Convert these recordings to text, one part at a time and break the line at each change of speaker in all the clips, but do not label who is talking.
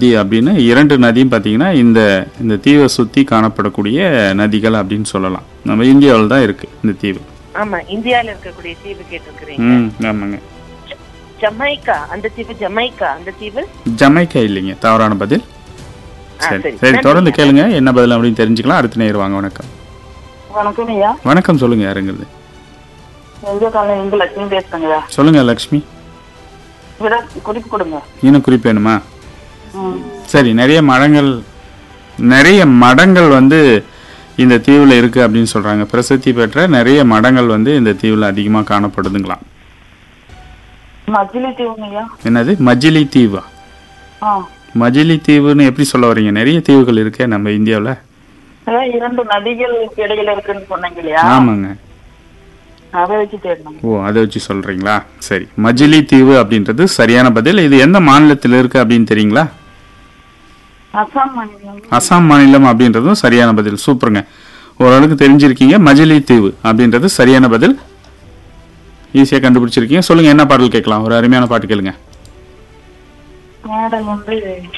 சப்தி அப்படின்னு இரண்டு நதியும் பார்த்தீங்கன்னா இந்த இந்த தீவை சுற்றி காணப்படக்கூடிய நதிகள் அப்படின்னு சொல்லலாம் நம்ம இந்தியாவில் தான் இருக்கு இந்த தீவு
ஆமா இந்தியால இருக்கக்கூடிய தீவு கேட்டிருக்கிறீங்க
ம் ஆமாங்க
ஜமைக்கா அந்த தீவு ஜமைக்கா அந்த தீவு
ஜமைக்கா இல்லைங்க தவறான பதில்
ஆ,
சரி
சரி.
சரி
நன்றி.
தொடர்ந்து கேளுங்க என்ன பதில் அப்படின்னு தெரிஞ்சுக்கலாம் அடுத்த நேர் வாங்க வணக்கம்
வணக்கம் ஐயா
வணக்கம் சொல்லுங்க யாருங்கிறது
எங்க காலம் எங்க லட்சுமி பேசுறேங்கய்யா
சொல்லுங்க லக்ஷ்மி
விட குறிப்பு கொடுங்க
இன்னும் குறிப்பு வேணுமா
ம்.
சரி நிறைய மரங்கள் நிறைய மடங்கள் வந்து இந்த தீவில் இருக்கு அப்படின்னு சொல்றாங்க பிரசித்தி பெற்ற நிறைய மடங்கள் வந்து இந்த தீவில் அதிகமாக காணப்படுதுங்களாம்
மஜிலி தீவுங்கய்யா
என்னது மஜிலி தீவா
ஆ
மஜிலி தீவுன்னு எப்படி சொல்ல வரீங்க நிறைய தீவுகள் இருக்கே நம்ம இந்தியாவில்
அதான் இரண்டு நதிகளுக்கு இடையில இருக்குன்னு சொன்னீங்க இல்லையா
ஆமாங்க
அதை வச்சு தேடணும்
ஓ அதை வச்சு சொல்றீங்களா சரி மஜிலி தீவு அப்படின்றது சரியான பதில் இது எந்த மாநிலத்தில் இருக்கு அப்படின்னு தெரியுங்களா
அசாம் மாநிலம்
அசாம் மாநிலம் அப்படின்றதும் சரியான பதில் சூப்பருங்க ஓரளவுக்கு தெரிஞ்சிருக்கீங்க மஜிலி தீவு அப்படின்றது சரியான பதில் ஈஸியாக கண்டுபிடிச்சிருக்கீங்க சொல்லுங்க என்ன பாடல் கேட்கலாம் ஒரு அருமையான பாட்டு கேளுங்க
மேடல் வந்து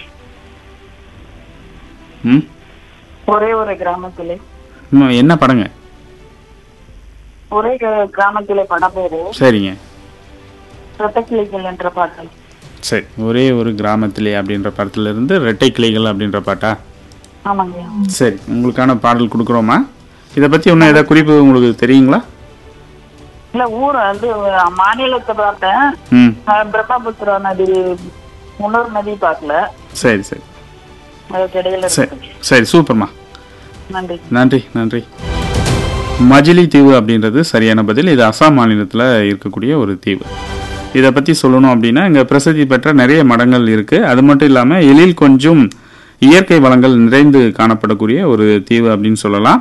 ம்
ஒரே ஒரு கிராமத்திலே
இன்னும் என்ன படங்க
ஒரே க- கிராமத்திலே படம் பேரு
சரிங்க
ரத்தக்கிளிகள் என்ற பாடல்
சரி ஒரே ஒரு கிராமத்திலே அப்படின்ற படத்துல இருந்து ரெட்டை கிளைகள் அப்படின்ற பாட்டா
ஆமாங்கய்யா
சரி உங்களுக்கான பாடல் கொடுக்குறோமா இதை பற்றி இன்னும் ஏதாவது குறிப்பு உங்களுக்கு தெரியுங்களா
இல்ல ஊர் வந்து மாநிலத்தை பார்த்தேன்
ம்
அஹ் பிரம்மபுத்திரா நதி முன்னூறு நதி பார்க்கல
சரி சரி
அதுக்கு இடையில
சரி
இருக்கு
சரி சூப்பர்மா
நன்றி
நன்றி நன்றி மஜிலி தீவு அப்படின்றது சரியான பதில் இது அசாம் மாநிலத்தில் இருக்கக்கூடிய ஒரு தீவு இதை பற்றி சொல்லணும் அப்படின்னா இங்கே பிரசித்தி பெற்ற நிறைய மடங்கள் இருக்குது அது மட்டும் இல்லாமல் எழில் கொஞ்சம் இயற்கை வளங்கள் நிறைந்து காணப்படக்கூடிய ஒரு தீவு அப்படின்னு சொல்லலாம்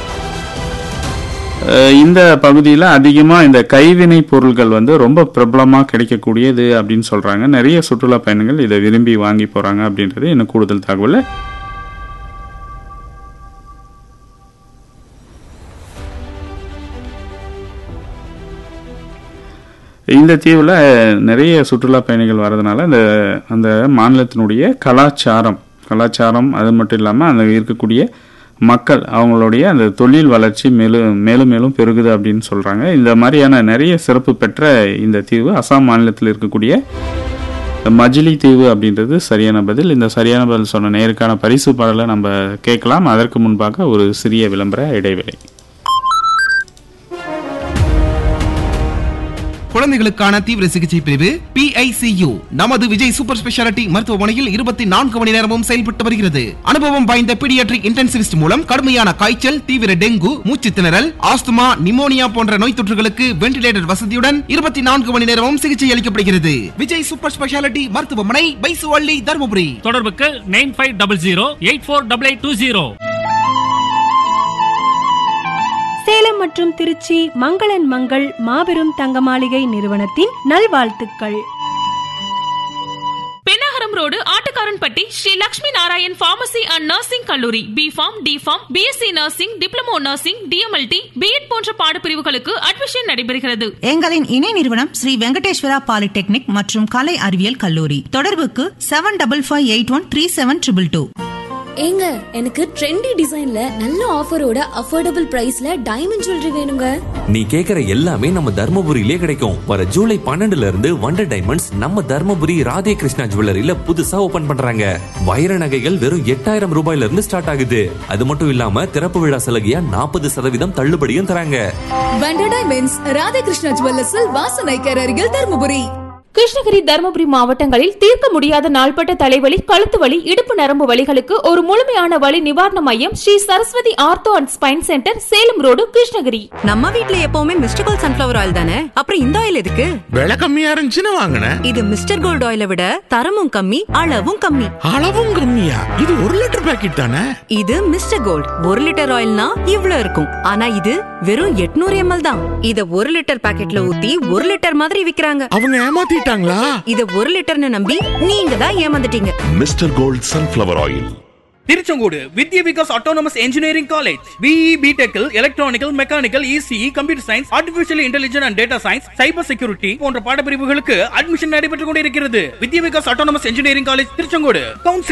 அஹ் இந்த பகுதியில் அதிகமாக இந்த கைவினை பொருட்கள் வந்து ரொம்ப பிரபலமாக கிடைக்கக்கூடியது அப்படின்னு சொல்கிறாங்க நிறைய சுற்றுலா பயணிகள் இதை விரும்பி வாங்கி போகிறாங்க அப்படின்றது இன்னும் கூடுதல் தகவல் இந்த தீவில் நிறைய சுற்றுலா பயணிகள் வர்றதுனால அந்த அந்த மாநிலத்தினுடைய கலாச்சாரம் கலாச்சாரம் அது மட்டும் இல்லாமல் அங்கே இருக்கக்கூடிய மக்கள் அவங்களுடைய அந்த தொழில் வளர்ச்சி மேலும் மேலும் மேலும் பெருகுது அப்படின்னு சொல்கிறாங்க இந்த மாதிரியான நிறைய சிறப்பு பெற்ற இந்த தீவு அசாம் மாநிலத்தில் இருக்கக்கூடிய மஜிலி தீவு அப்படின்றது சரியான பதில் இந்த சரியான பதில் சொன்ன நேருக்கான பரிசு பாடலை நம்ம கேட்கலாம் அதற்கு முன்பாக ஒரு சிறிய விளம்பர இடைவேளை
குழந்தைகளுக்கான தீவிர சிகிச்சை பிரிவு PICU நமது விஜய் சூப்பர் ஸ்பெஷாலிட்டி மருத்துவமனையில் இருபத்தி நான்கு மணி நேரமும் செயல்பட்டு வருகிறது அனுபவம் வாய்ந்த பீடியாட்ரிக் இன்டென்சிவிஸ்ட் மூலம் கடுமையான காய்ச்சல் தீவிர டெங்கு மூச்சு திணறல் ஆஸ்துமா நிமோனியா போன்ற நோய் தொற்றுகளுக்கு வென்டிலேட்டர் வசதியுடன் இருபத்தி நான்கு மணி நேரமும் சிகிச்சை அளிக்கப்படுகிறது விஜய் சூப்பர் ஸ்பெஷாலிட்டி மருத்துவமனை பைசுவள்ளி தருமபுரி
தொடர்புக்கு nine five double zero eight four double eight two zero
Salem மற்றும் திருச்சி மங்களன் மங்கள் மாபெரும் தங்க மாளிகை நிறுவனத்தின் நல்வாழ்த்துக்கள்
Pennagaram road Attukkaranpatti Sri Lakshmi Narayan pharmacy and nursing கல்லூரி B pharm D pharm BSc nursing diploma nursing DMLT BEd போன்ற பாடப்பிரிவுகளுக்கு அட்மிஷன் நடைபெறுகிறது
எங்களின் இணை நிறுவனம் ஸ்ரீ வெங்கடேஸ்வரா பாலிடெக்னிக் மற்றும் கலை அறிவியல் கல்லூரி தொடர்புக்கு seven double five eight one three seven triple two
ஏங்க எனக்கு ட்ரெண்டி டிசைன்ல நல்ல ஆஃபரோட அஃபோர்டபுள் பிரைஸ்ல டைமண்ட் ஜுவல்லரி வேணுங்க
நீ கேக்குற எல்லாமே நம்ம தர்மபுரியிலே கிடைக்கும் வர ஜூலை பன்னெண்டுல இருந்து வண்டர் டைமண்ட்ஸ் நம்ம தர்மபுரி ராதே கிருஷ்ணா ஜுவல்லரியில புதுசா ஓபன் பண்றாங்க வைர நகைகள் வெறும் எட்டாயிரம் ரூபாயில இருந்து ஸ்டார்ட் ஆகுது அது மட்டும் இல்லாம திறப்பு விழா சலுகையா நாற்பது சதவீதம் தள்ளுபடியும் தராங்க
வண்டர் டைமண்ட்ஸ் ராதாகிருஷ்ணா ஜுவல்லர்ஸில் வாசனைக்கர் அருகில் தருமபுரி
கிருஷ்ணகிரி தருமபுரி மாவட்டங்களில் தீர்க்க முடியாத நாள்பட்ட தலைவலி கழுத்து வலி இடுப்பு நரம்பு வலிகளுக்கு ஒரு முழுமையான வலி நிவாரண மையம் Sri Saraswathi ortho and spine centre Salem road Krishnagiri
நம்ம வீட்ல எப்பவுமே மிஸ்டர் கோல்ட் சன்ஃபிளவர் ஆயில் தானே அப்புறம் இந்த ஆயில் எதுக்கு
விலை கம்மியா இருந்துச்சுன்னு வாங்கினேன்
இது மிஸ்டர் கோல்ட் ஆயிலை விட தரமும் கம்மி அளவும் கம்மி
அளவும் கம்மியா இது ஒரு லிட்டர் பாக்கெட் தானே
இது மிஸ்டர் கோல்ட் ஒரு லிட்டர் ஆயில்னா இவ்ளோ இருக்கும் ஆனா இது வெறும் 800 எம்எல் தான் இத ஒரு லிட்டர் பாக்கெட்ல ஊத்தி ஒரு லிட்டர் மாதிரி விக்கிறாங்க
அவங்க ஏமாத்திட்டாங்களா
இத ஒரு லிட்டர்னு நம்பி நீங்க தான் ஏமாந்துட்டீங்க
Mr Gold sunflower oil
Tiruchengode Vidya Vikas autonomous engineering college BE பிடெக்கில் electronical mechanical ECE computer science artificial intelligence and data science cyber security போன்ற பாடப்பிரிவுகளுக்கு அட்மிஷன் நடைபெற்றுக் கொண்டிருக்கிறது Vidya Vikas autonomous engineering college Tiruchengode counselling